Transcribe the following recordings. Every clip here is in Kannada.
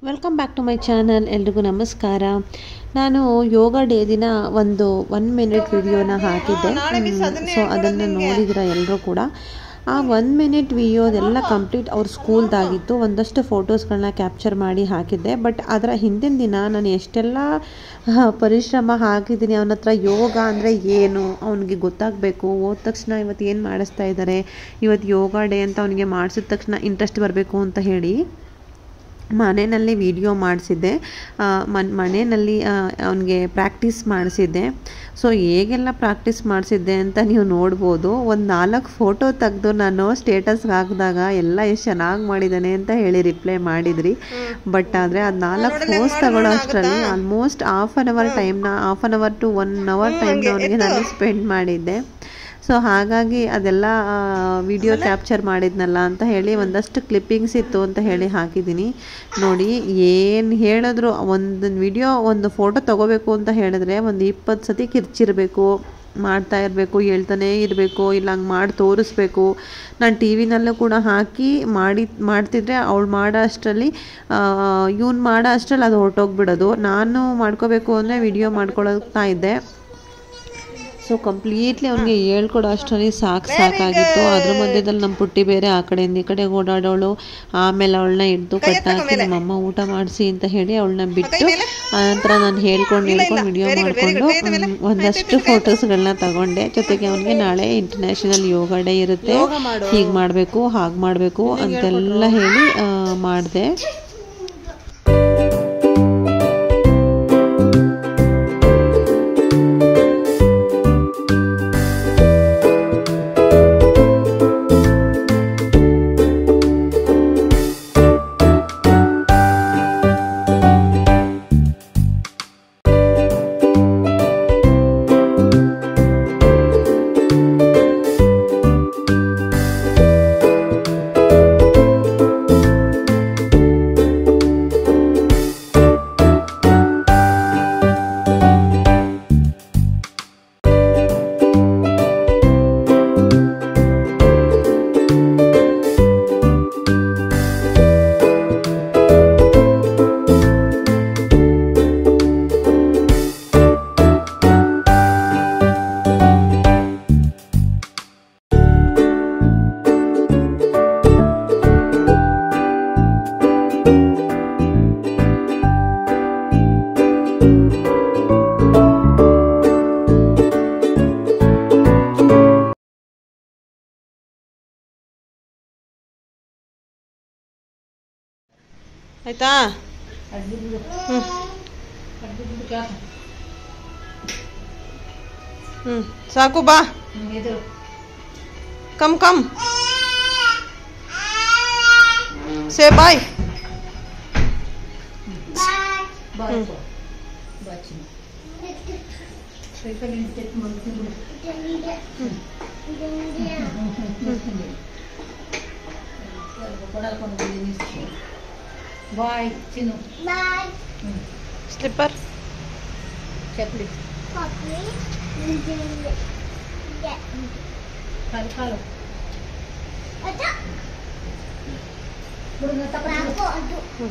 welcome back to my channel ಎಲ್ರಿಗೂ ನಮಸ್ಕಾರ ನಾನು ಯೋಗ ಡೇ ದಿನ ಒಂದು ಒನ್ ಮಿನಿಟ್ ವಿಡಿಯೋನ ಹಾಕಿದ್ದೆ ಸೊ ಅದನ್ನು ನೋಡಿದಿರ ಎಲ್ಲರೂ ಕೂಡ ಆ ಒನ್ ಮಿನಿಟ್ ವಿಡಿಯೋದೆಲ್ಲ ಕಂಪ್ಲೀಟ್ ಅವ್ರ ಸ್ಕೂಲ್ದಾಗಿತ್ತು ಒಂದಷ್ಟು ಫೋಟೋಸ್ಗಳನ್ನ ಕ್ಯಾಪ್ಚರ್ ಮಾಡಿ ಹಾಕಿದ್ದೆ ಬಟ್ ಅದರ ಹಿಂದಿನ ದಿನ ನಾನು ಎಷ್ಟೆಲ್ಲ ಆ, ಪರಿಶ್ರಮ ಹಾಕಿದ್ದೀನಿ ಅವನ ಹತ್ರ ಯೋಗ ಅಂದರೆ ಏನು ಅವನಿಗೆ ಗೊತ್ತಾಗಬೇಕು ಹೋದ ತಕ್ಷಣ ಇವತ್ತು ಏನು ಮಾಡಿಸ್ತಾ ಇದ್ದಾರೆ ಇವತ್ತು ಯೋಗ ಡೇ ಅಂತ ಅವನಿಗೆ ಮಾಡಿಸಿದ ತಕ್ಷಣ ಇಂಟ್ರೆಸ್ಟ್ ಬರಬೇಕು ಅಂತ ಹೇಳಿ ಮನೆಯಲ್ಲಿ ವಿಡಿಯೋ ಮಾಡಿಸಿದ್ದೆ ಮನ್ ಮನೆಯಲ್ಲಿ ಅವನಿಗೆ ಪ್ರಾಕ್ಟೀಸ್ ಮಾಡಿಸಿದ್ದೆ ಸೊ ಹೇಗೆಲ್ಲ ಪ್ರಾಕ್ಟೀಸ್ ಮಾಡಿಸಿದ್ದೆ ಅಂತ ನೀವು ನೋಡ್ಬೋದು ಒಂದು ನಾಲ್ಕು ಫೋಟೋ ತೆಗೆದು ನಾನು ಸ್ಟೇಟಸ್ಗೆ ಹಾಕಿದಾಗ ಎಲ್ಲ ಎಷ್ಟು ಚೆನ್ನಾಗಿ ಮಾಡಿದ್ದಾನೆ ಅಂತ ಹೇಳಿ ರಿಪ್ಲೈ ಮಾಡಿದ್ರಿ ಬಟ್ ಆದರೆ ಅದು ನಾಲ್ಕು ಫೋಸ್ ತಗೊಳ್ಳೋ ಅಷ್ಟರಲ್ಲಿ ಆಲ್ಮೋಸ್ಟ್ ಹಾಫ್ ಆನ್ ಅವರ್ ಟೈಮ್ನ half an hour to one hour ಟೈಮ್ನ ಅವನಿಗೆ ನಾನು ಸ್ಪೆಂಡ್ ಮಾಡಿದ್ದೆ ಸೊ ಹಾಗಾಗಿ ಅದೆಲ್ಲ ವಿಡಿಯೋ ಕ್ಯಾಪ್ಚರ್ ಮಾಡಿದ್ನಲ್ಲ ಅಂತ ಹೇಳಿ ಒಂದಷ್ಟು ಕ್ಲಿಪ್ಪಿಂಗ್ಸ್ ಇತ್ತು ಅಂತ ಹೇಳಿ ಹಾಕಿದ್ದೀನಿ ನೋಡಿ ಏನು ಹೇಳಿದ್ರು ಒಂದು ವಿಡಿಯೋ ಒಂದು ಫೋಟೋ ತಗೋಬೇಕು ಅಂತ ಹೇಳಿದ್ರೆ ಒಂದು ಇಪ್ಪತ್ತು ಸತಿ ಕಿರ್ಚಿರಬೇಕು ಮಾಡ್ತಾ ಇರಬೇಕು ಹೇಳ್ತಾನೆ ಇರಬೇಕು ಇಲ್ಲ ಹಂಗೆ ಮಾಡಿ ತೋರಿಸ್ಬೇಕು ನಾನು ಟಿ ವಿನಲ್ಲೂ ಕೂಡ ಹಾಕಿ ಮಾಡಿ ಮಾಡ್ತಿದ್ರೆ ಅವಳು ಮಾಡೋ ಅಷ್ಟರಲ್ಲಿ ಇವ್ನು ಮಾಡೋ ಅಷ್ಟರಲ್ಲಿ ಅದು ಹೊರಟೋಗ್ಬಿಡೋದು ನಾನು ಮಾಡ್ಕೋಬೇಕು ಅಂದರೆ ವಿಡಿಯೋ ಮಾಡ್ಕೊಳ್ತಾ ಇದ್ದೆ ಸೊ ಕಂಪ್ಲೀಟ್ಲಿ ಅವ್ನಿಗೆ ಹೇಳ್ಕೊಡೋ ಅಷ್ಟರಲ್ಲಿ ಸಾಕು ಸಾಕಾಗಿತ್ತು ಅದ್ರ ಮಧ್ಯದಲ್ಲಿ ನಮ್ಮ ಪುಟ್ಟಿ ಬೇರೆ ಆ ಕಡೆಯಿಂದ ಈ ಕಡೆ ಓಡಾಡೋಳು ಆಮೇಲೆ ಅವಳನ್ನ ಹಿಡ್ದು ಕಟ್ಟಾಕಿ ನಮ್ಮಮ್ಮ ಊಟ ಮಾಡಿಸಿ ಅಂತ ಹೇಳಿ ಅವಳನ್ನ ಬಿಟ್ಟು ಆನಂತರ ನಾನು ಹೇಳ್ಕೊಂಡು ಹೇಳ್ಕೊಂಡು ವಿಡಿಯೋ ಮಾಡಿಕೊಂಡು ಒಂದಷ್ಟು ಫೋಟೋಸ್ಗಳನ್ನ ತಗೊಂಡೆ ಜೊತೆಗೆ ಅವನಿಗೆ ನಾಳೆ ಇಂಟರ್ನ್ಯಾಷನಲ್ ಯೋಗ ಡೇ ಇರುತ್ತೆ ಹೀಗೆ ಮಾಡಬೇಕು ಹಾಗೆ ಮಾಡಬೇಕು ಅಂತೆಲ್ಲ ಹೇಳಿ ಮಾಡಿದೆ ಆಯ್ತಾ ಹ್ಞೂ ಸಾಕು ಬಾ come come say bye bye చిను ಸ್ಲಿಪ್ಪರ್ చెప్పలి కాలు కాలు ఇప్పుడు నువ్వు తప్ప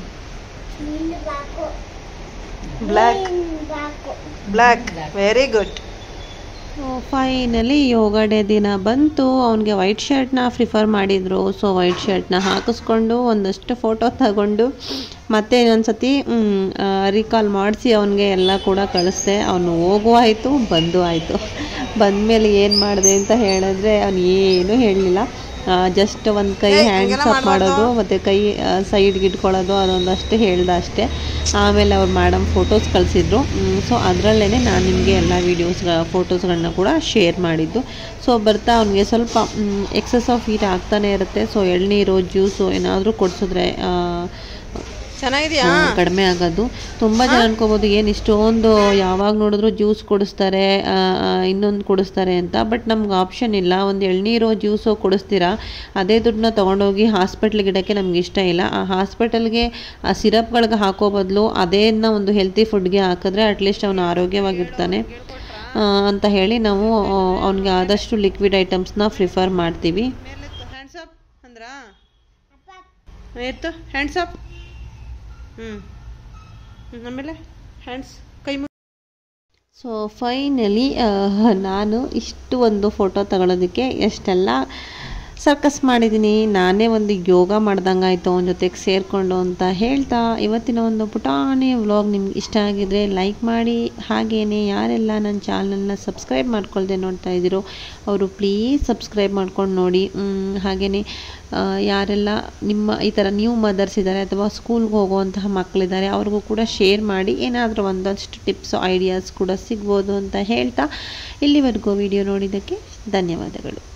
black black very good finally yoga day ದಿನ ಬಂತು ಅವನಿಗೆ ವೈಟ್ ಶರ್ಟ್ನ ಪ್ರಿಫರ್ ಮಾಡಿದರು ಸೊ ವೈಟ್ ಶರ್ಟ್ನ ಹಾಕಿಸ್ಕೊಂಡು ಒಂದಷ್ಟು ಫೋಟೋ ತಗೊಂಡು ಮತ್ತೆ ಇನ್ನೊಂದು ಸತಿ ರೀಕಾಲ್ ಮಾಡಿಸಿ ಅವನಿಗೆ ಎಲ್ಲ ಕೂಡ ಕಳಿಸ್ದೆ ಅವನು ಹೋಗೂ ಆಯಿತು ಬಂದು ಆಯಿತು ಬಂದಮೇಲೆ ಏನು ಮಾಡಿದೆ ಅಂತ ಹೇಳಿದ್ರೆ ಅವನು ಏನೂ ಹೇಳಲಿಲ್ಲ ಜಸ್ಟ್ ಒಂದು ಕೈ ಹ್ಯಾಂಡ್ಸ್ ಅಪ್ ಮಾಡೋದು ಮತ್ತು ಕೈ ಸೈಡ್ಗೆ ಇಟ್ಕೊಳ್ಳೋದು ಅದೊಂದಷ್ಟು ಹೇಳ್ದೆ ಅಷ್ಟೇ ಆಮೇಲೆ ಅವ್ರು ಮೇಡಮ್ ಫೋಟೋಸ್ ಕಳಿಸಿದ್ರು ಸೊ ಅದರಲ್ಲೇ ನಾನು ನಿಮಗೆ ಎಲ್ಲ ವೀಡಿಯೋಸ್ ಫೋಟೋಸ್ಗಳನ್ನ ಕೂಡ ಶೇರ್ ಮಾಡಿದ್ದು ಸೊ ಬರ್ತಾ ಅವನಿಗೆ ಸ್ವಲ್ಪ ಎಕ್ಸಸ್ ಆಫ್ ಹೀಟ್ ಆಗ್ತಾನೆ ಇರುತ್ತೆ ಸೊ ಎಳ್ನೀರು ಜ್ಯೂಸು ಏನಾದರೂ ಕೊಡಿಸಿದ್ರೆ ಚೆನ್ನಾಗಿದ್ಯಾ ಕಡಿಮೆ ಆಗೋದು ತುಂಬ ಜನ ಅನ್ಕೋಬೋದು ಏನು ಇಷ್ಟೊಂದು ಯಾವಾಗ ನೋಡಿದ್ರು ಜ್ಯೂಸ್ ಕೊಡಿಸ್ತಾರೆ ಇನ್ನೊಂದು ಕೊಡಿಸ್ತಾರೆ ಅಂತ ಬಟ್ ನಮ್ಗೆ ಆಪ್ಷನ್ ಇಲ್ಲ ಒಂದು ಎಳ್ನೀರು ಜ್ಯೂಸು ಕೊಡಿಸ್ತೀರಾ ಅದೇ ದುಡ್ಡನ್ನ ತೊಗೊಂಡೋಗಿ ಹಾಸ್ಪಿಟ್ಲಿಗೆ ಇಡೋಕ್ಕೆ ನಮ್ಗೆ ಇಷ್ಟ ಇಲ್ಲ ಆ ಹಾಸ್ಪಿಟಲ್ಗೆ ಆ ಸಿರಪ್ಗಳಿಗೆ ಹಾಕೋ ಬದಲು ಅದೇನ ಒಂದು ಹೆಲ್ತಿ ಫುಡ್ಗೆ ಹಾಕಿದ್ರೆ ಅಟ್ಲೀಸ್ಟ್ ಅವನು ಆರೋಗ್ಯವಾಗಿರ್ತಾನೆ ಆ, ಅಂತ ಹೇಳಿ ನಾವು ಅವನಿಗೆ ಆದಷ್ಟು ಲಿಕ್ವಿಡ್ ಐಟಮ್ಸ್ನ ಪ್ರಿಫರ್ ಮಾಡ್ತೀವಿ ಹ್ಯಾಂಡ್ಸ್ ಅಪ್ ಅಂದ್ರಾ ಎತ್ತು ಹ್ಯಾಂಡ್ಸ್ ಅಪ್ ಹ್ಞೂ ಆಮೇಲೆ ಹ್ಯಾಂಡ್ಸ್ ಕೈ ಮು ಸೊ ಫೈನಲಿ ನಾನು ಇಷ್ಟು ಒಂದು ಫೋಟೋ ತಗೊಳ್ಳೋದಕ್ಕೆ ಎಷ್ಟೆಲ್ಲ ಸರ್ಕಸ್ ಮಾಡಿದ್ದೀನಿ ನಾನೇ ಒಂದು ಯೋಗ ಮಾಡ್ದಂಗೆ ಆಯಿತು ಅವನ ಜೊತೆಗೆ ಸೇರಿಕೊಂಡು ಅಂತ ಹೇಳ್ತಾ ಇವತ್ತಿನ ಒಂದು ಪುಟಾಣಿ ವ್ಲಾಗ್ ನಿಮ್ಗೆ ಇಷ್ಟ ಆಗಿದ್ರೆ ಲೈಕ್ ಮಾಡಿ ಹಾಗೆಯೇ ಯಾರೆಲ್ಲ ನನ್ನ ಚಾನಲ್ನ ಸಬ್ಸ್ಕ್ರೈಬ್ ಮಾಡ್ಕೊಳ್ದೆ ನೋಡ್ತಾ ಇದ್ದೀರೋ ಅವರು ಪ್ಲೀಸ್ ಸಬ್ಸ್ಕ್ರೈಬ್ ಮಾಡ್ಕೊಂಡು ನೋಡಿ ಹಾಗೆಯೇ ಯಾರೆಲ್ಲ ನಿಮ್ಮ ಈ ಥರ ನ್ಯೂ ಮದರ್ಸ್ ಇದ್ದಾರೆ ಅಥವಾ ಸ್ಕೂಲ್ಗೆ ಹೋಗುವಂತಹ ಮಕ್ಕಳಿದ್ದಾರೆ ಅವ್ರಿಗೂ ಕೂಡ ಶೇರ್ ಮಾಡಿ ಏನಾದರೂ ಒಂದಷ್ಟು ಟಿಪ್ಸು ಐಡಿಯಾಸ್ ಕೂಡ ಸಿಗ್ಬೋದು ಅಂತ ಹೇಳ್ತಾ ಇಲ್ಲಿವರೆಗೂ ವಿಡಿಯೋ ನೋಡಿದ್ದಕ್ಕೆ ಧನ್ಯವಾದಗಳು